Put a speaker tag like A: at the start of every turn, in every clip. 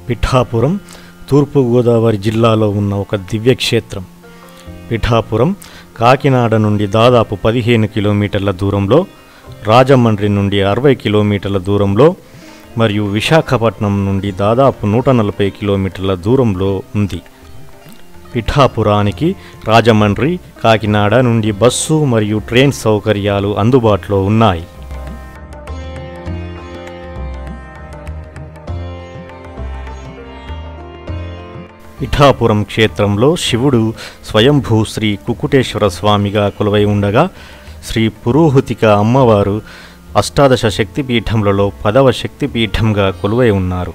A: పిఠాపురం తూర్పుగోదావరి జిల్లాలో ఉన్న ఒక దివ్యక్షేత్రం పిఠాపురం కాకినాడ నుండి దాదాపు పదిహేను కిలోమీటర్ల దూరంలో రాజమండ్రి నుండి అరవై కిలోమీటర్ల దూరంలో మరియు విశాఖపట్నం నుండి దాదాపు నూట నలభై కిలోమీటర్ల దూరంలో ఉంది పిఠాపురానికి రాజమండ్రి కాకినాడ నుండి బస్సు మరియు ట్రైన్ సౌకర్యాలు అందుబాటులో ఉన్నాయి పిఠాపురం క్షేత్రంలో శివుడు స్వయంభూ శ్రీ కుకుటేశ్వర స్వామిగా కొలువై ఉండగా శ్రీ పురోహుతిక అమ్మవారు అష్టాదశ శక్తిపీఠములలో పదవ శక్తిపీఠంగా కొలువై ఉన్నారు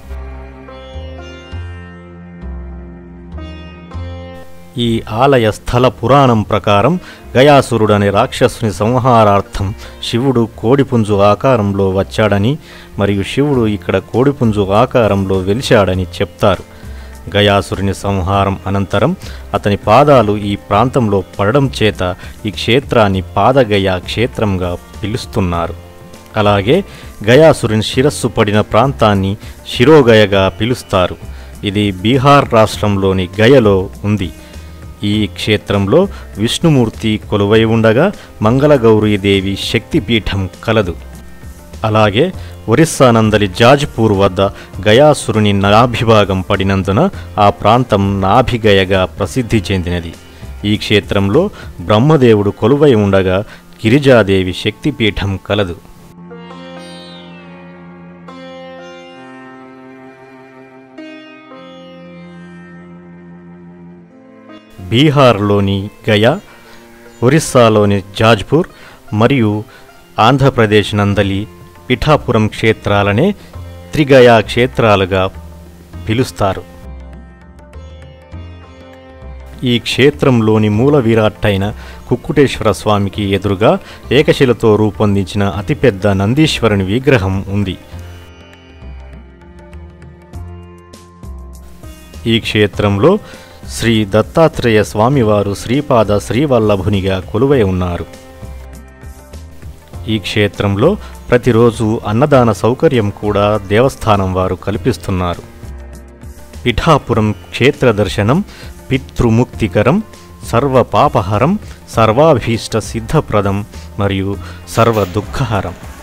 A: ఈ ఆలయ స్థల పురాణం ప్రకారం గయాసురుడనే రాక్షసుని సంహారార్థం శివుడు కోడిపుంజు ఆకారంలో వచ్చాడని మరియు శివుడు ఇక్కడ కోడిపుంజు ఆకారంలో వెలిశాడని చెప్తారు గయాసురుని సంహారం అనంతరం అతని పాదాలు ఈ ప్రాంతంలో పడడం చేత ఈ క్షేత్రాన్ని పాదగయ క్షేత్రంగా పిలుస్తున్నారు అలాగే గయాసురుని శిరస్సు పడిన ప్రాంతాన్ని శిరోగయగా పిలుస్తారు ఇది బీహార్ రాష్ట్రంలోని గయలో ఉంది ఈ క్షేత్రంలో విష్ణుమూర్తి కొలువై ఉండగా మంగళగౌరీదేవి శక్తిపీఠం కలదు అలాగే ఒరిస్సా నందలి జాజ్పూర్ వద్ద గయాసురుని నాభిభాగం పడినందున ఆ ప్రాంతం నాభిగయగా ప్రసిద్ధి చెందినది ఈ క్షేత్రంలో బ్రహ్మదేవుడు కొలువై ఉండగా గిరిజాదేవి శక్తిపీఠం కలదు బీహార్లోని గయా ఒరిస్సాలోని జాజ్పూర్ మరియు ఆంధ్రప్రదేశ్ నందలి పిఠాపురం క్షేత్రాలనే త్రిగయా క్షేత్రాలుగా పిలుస్తారు ఈ క్షేత్రంలోని మూల విరాట్టైన కుక్కుటేశ్వర స్వామికి ఎదురుగా ఏకశిలతో రూపొందించిన అతిపెద్ద నందీశ్వరుని విగ్రహం ఉంది ఈ క్షేత్రంలో శ్రీ దత్తాత్రేయ స్వామివారు శ్రీపాద శ్రీవల్లభునిగా కొలువై ఉన్నారు ఈ క్షేత్రంలో ప్రతిరోజు అన్నదాన సౌకర్యం కూడా దేవస్థానం వారు కల్పిస్తున్నారు పిఠాపురం క్షేత్ర దర్శనం పితృముక్తికరం సర్వ పాపహరం సర్వాభీష్ట సిద్ధప్రదం మరియు సర్వ దుఃఖహరం